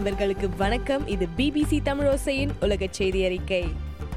நண்பர்களுக்கு வணக்கம் இது பிபிசி தமிழோசையின் உலக செய்தி அறிக்கை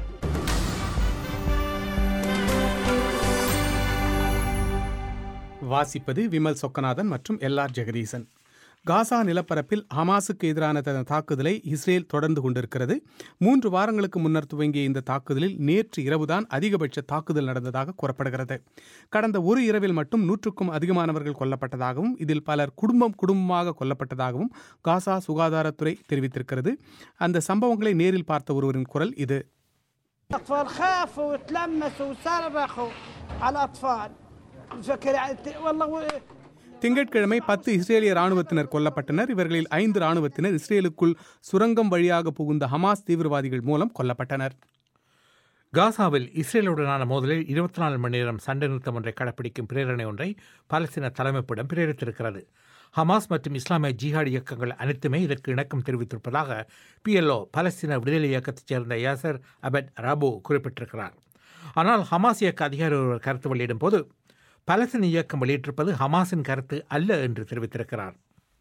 வாசிப்பது விமல் சொக்கநாதன் மற்றும் எல் ஆர் ஜெகதீசன் காசா நிலப்பரப்பில் ஹமாஸுக்கு எதிரான தனது தாக்குதலை இஸ்ரேல் தொடர்ந்து கொண்டிருக்கிறது மூன்று வாரங்களுக்கு முன்னர் துவங்கிய இந்த தாக்குதலில் நேற்று இரவுதான் அதிகபட்ச தாக்குதல் நடந்ததாக கூறப்படுகிறது கடந்த ஒரு இரவில் மட்டும் நூற்றுக்கும் அதிகமானவர்கள் கொல்லப்பட்டதாகவும் இதில் பலர் குடும்பம் குடும்பமாக கொல்லப்பட்டதாகவும் காசா சுகாதாரத்துறை தெரிவித்திருக்கிறது அந்த சம்பவங்களை நேரில் பார்த்த ஒருவரின் குரல் இது الأطفال خافوا وتلمسوا وصرخوا على الأطفال فكر والله و- திங்கட்கிழமை பத்து இஸ்ரேலிய ராணுவத்தினர் கொல்லப்பட்டனர் இவர்களில் ஐந்து ராணுவத்தினர் இஸ்ரேலுக்குள் சுரங்கம் வழியாக புகுந்த ஹமாஸ் தீவிரவாதிகள் மூலம் கொல்லப்பட்டனர் காசாவில் இஸ்ரேலுடனான மோதலில் இருபத்தி நாலு மணி நேரம் சண்டை நிறுத்தம் ஒன்றை கடைப்பிடிக்கும் பிரேரணை ஒன்றை பாலஸ்தீன தலைமைப்பிடம் பிரேரித்திருக்கிறது ஹமாஸ் மற்றும் இஸ்லாமிய ஜிஹாட் இயக்கங்கள் அனைத்துமே இதற்கு இணக்கம் தெரிவித்திருப்பதாக பிஎல்ஓ பாலஸ்தீன விடுதலை இயக்கத்தைச் சேர்ந்த யாசர் அபட் ராபோ குறிப்பிட்டிருக்கிறார் ஆனால் ஹமாஸ் இயக்க அதிகாரி ஒருவர் கருத்து வெளியிடும் போது பாலஸ்தீன இயக்கம் வெளியிட்டிருப்பது ஹமாஸின் கருத்து அல்ல என்று தெரிவித்திருக்கிறார்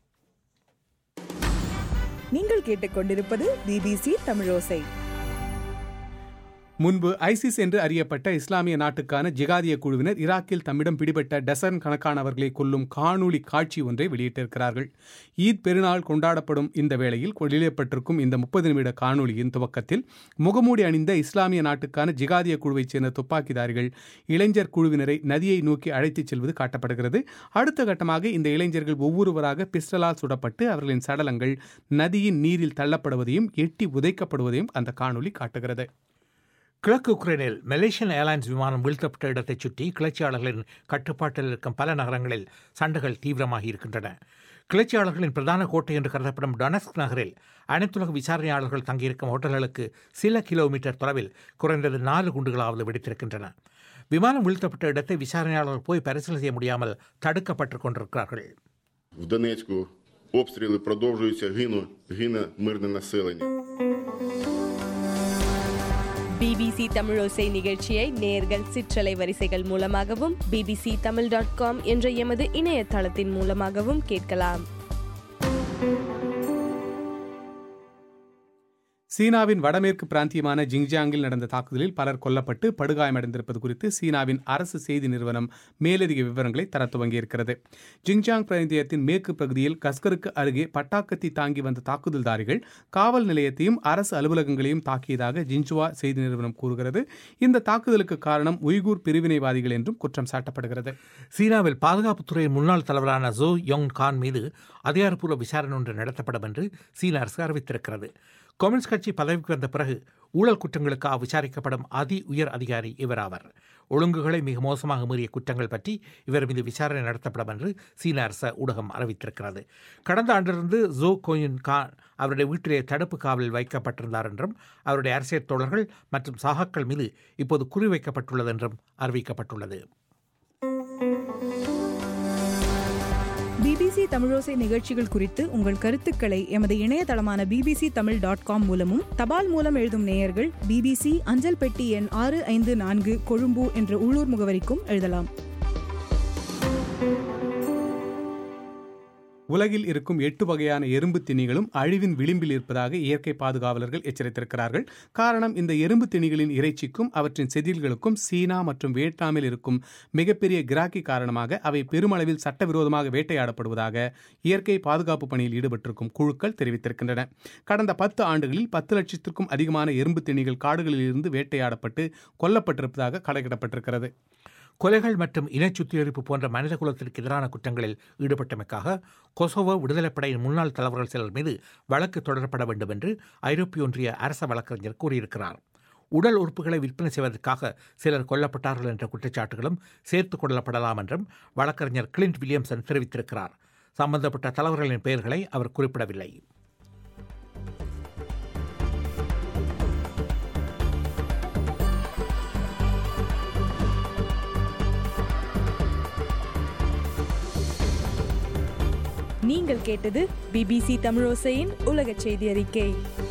நீங்கள் கேட்டுக்கொண்டிருப்பது பிபிசி தமிழோசை முன்பு ஐசிஸ் என்று அறியப்பட்ட இஸ்லாமிய நாட்டுக்கான ஜிகாதிய குழுவினர் ஈராக்கில் தம்மிடம் பிடிபட்ட டசன் கணக்கானவர்களை கொல்லும் காணொளி காட்சி ஒன்றை வெளியிட்டிருக்கிறார்கள் ஈத் பெருநாள் கொண்டாடப்படும் இந்த வேளையில் வெளியிடப்பட்டிருக்கும் இந்த முப்பது நிமிட காணொளியின் துவக்கத்தில் முகமூடி அணிந்த இஸ்லாமிய நாட்டுக்கான ஜிகாதிய குழுவைச் சேர்ந்த துப்பாக்கிதாரிகள் இளைஞர் குழுவினரை நதியை நோக்கி அழைத்துச் செல்வது காட்டப்படுகிறது அடுத்த கட்டமாக இந்த இளைஞர்கள் ஒவ்வொருவராக பிஸ்டலால் சுடப்பட்டு அவர்களின் சடலங்கள் நதியின் நீரில் தள்ளப்படுவதையும் எட்டி உதைக்கப்படுவதையும் அந்த காணொளி காட்டுகிறது கிழக்கு உக்ரைனில் மலேசியன் ஏர்லைன்ஸ் விமானம் வீழ்த்தப்பட்ட இடத்தைச் சுற்றி கிளர்ச்சியாளர்களின் கட்டுப்பாட்டில் இருக்கும் பல நகரங்களில் சண்டைகள் தீவிரமாகி இருக்கின்றன கிளர்ச்சியாளர்களின் பிரதான கோட்டை என்று கருதப்படும் டொனஸ்க் நகரில் அனைத்துலக விசாரணையாளர்கள் தங்கியிருக்கும் ஹோட்டல்களுக்கு சில கிலோமீட்டர் தொலைவில் குறைந்தது நாலு குண்டுகளாவது வெடித்திருக்கின்றன விமானம் வீழ்த்தப்பட்ட இடத்தை விசாரணையாளர்கள் போய் பரிசீலனை செய்ய முடியாமல் தடுக்கப்பட்டுக் கொண்டிருக்கிறார்கள் В Донецьку обстріли продовжуються, гину, гине мирне населення. பிபிசி தமிழோசை நிகழ்ச்சியை நேர்கள் சிற்றலை வரிசைகள் மூலமாகவும் பிபிசி தமிழ் டாட் காம் என்ற எமது இணையதளத்தின் மூலமாகவும் கேட்கலாம் சீனாவின் வடமேற்கு பிராந்தியமான ஜிங்ஜியாங்கில் நடந்த தாக்குதலில் பலர் கொல்லப்பட்டு படுகாயமடைந்திருப்பது குறித்து சீனாவின் அரசு செய்தி நிறுவனம் மேலதிக விவரங்களை தர துவங்கியிருக்கிறது ஜிங்ஜியாங் பிராந்தியத்தின் மேற்கு பகுதியில் கஸ்கருக்கு அருகே பட்டாக்கத்தி தாங்கி வந்த தாக்குதல்தாரிகள் காவல் நிலையத்தையும் அரசு அலுவலகங்களையும் தாக்கியதாக ஜின்ஜுவா செய்தி நிறுவனம் கூறுகிறது இந்த தாக்குதலுக்கு காரணம் உய்கூர் பிரிவினைவாதிகள் என்றும் குற்றம் சாட்டப்படுகிறது சீனாவில் பாதுகாப்புத்துறையின் முன்னாள் தலைவரான ஜோ யோங் கான் மீது அதிகாரப்பூர்வ விசாரணை ஒன்று நடத்தப்படும் என்று சீன அரசு அறிவித்திருக்கிறது கம்யூனிஸ்ட் கட்சி பதவிக்கு வந்த பிறகு ஊழல் குற்றங்களுக்காக விசாரிக்கப்படும் அதி உயர் அதிகாரி இவர் ஆவர் ஒழுங்குகளை மிக மோசமாக மீறிய குற்றங்கள் பற்றி இவர் மீது விசாரணை நடத்தப்படும் என்று சீன அரச ஊடகம் அறிவித்திருக்கிறது கடந்த ஆண்டிலிருந்து ஜோ கோயின் கான் அவருடைய வீட்டிலே தடுப்பு காவலில் வைக்கப்பட்டிருந்தார் என்றும் அவருடைய அரசியல் தோழர்கள் மற்றும் சகாக்கள் மீது இப்போது குறிவைக்கப்பட்டுள்ளது என்றும் அறிவிக்கப்பட்டுள்ளது பிபிசி தமிழோசை நிகழ்ச்சிகள் குறித்து உங்கள் கருத்துக்களை எமது இணையதளமான பிபிசி தமிழ் டாட் காம் மூலமும் தபால் மூலம் எழுதும் நேயர்கள் பிபிசி அஞ்சல் பெட்டி எண் ஆறு ஐந்து நான்கு கொழும்பு என்ற உள்ளூர் முகவரிக்கும் எழுதலாம் உலகில் இருக்கும் எட்டு வகையான எறும்பு திணிகளும் அழிவின் விளிம்பில் இருப்பதாக இயற்கை பாதுகாவலர்கள் எச்சரித்திருக்கிறார்கள் காரணம் இந்த எறும்பு திணிகளின் இறைச்சிக்கும் அவற்றின் செதில்களுக்கும் சீனா மற்றும் வியட்நாமில் இருக்கும் மிகப்பெரிய கிராக்கி காரணமாக அவை பெருமளவில் சட்டவிரோதமாக வேட்டையாடப்படுவதாக இயற்கை பாதுகாப்பு பணியில் ஈடுபட்டிருக்கும் குழுக்கள் தெரிவித்திருக்கின்றன கடந்த பத்து ஆண்டுகளில் பத்து லட்சத்திற்கும் அதிகமான எறும்பு திணிகள் காடுகளில் இருந்து வேட்டையாடப்பட்டு கொல்லப்பட்டிருப்பதாக கணக்கிடப்பட்டிருக்கிறது கொலைகள் மற்றும் இனச் சுத்திகரிப்பு போன்ற மனித குலத்திற்கு எதிரான குற்றங்களில் ஈடுபட்டமைக்காக கொசோவோ விடுதலைப் படையின் முன்னாள் தலைவர்கள் சிலர் மீது வழக்கு தொடரப்பட வேண்டும் என்று ஐரோப்பிய ஒன்றிய அரச வழக்கறிஞர் கூறியிருக்கிறார் உடல் உறுப்புகளை விற்பனை செய்வதற்காக சிலர் கொல்லப்பட்டார்கள் என்ற குற்றச்சாட்டுகளும் சேர்த்துக் கொள்ளப்படலாம் என்றும் வழக்கறிஞர் கிளின்ட் வில்லியம்சன் தெரிவித்திருக்கிறார் சம்பந்தப்பட்ட தலைவர்களின் பெயர்களை அவர் குறிப்பிடவில்லை நீங்கள் கேட்டது பிபிசி தமிழோசையின் உலக செய்தி அறிக்கை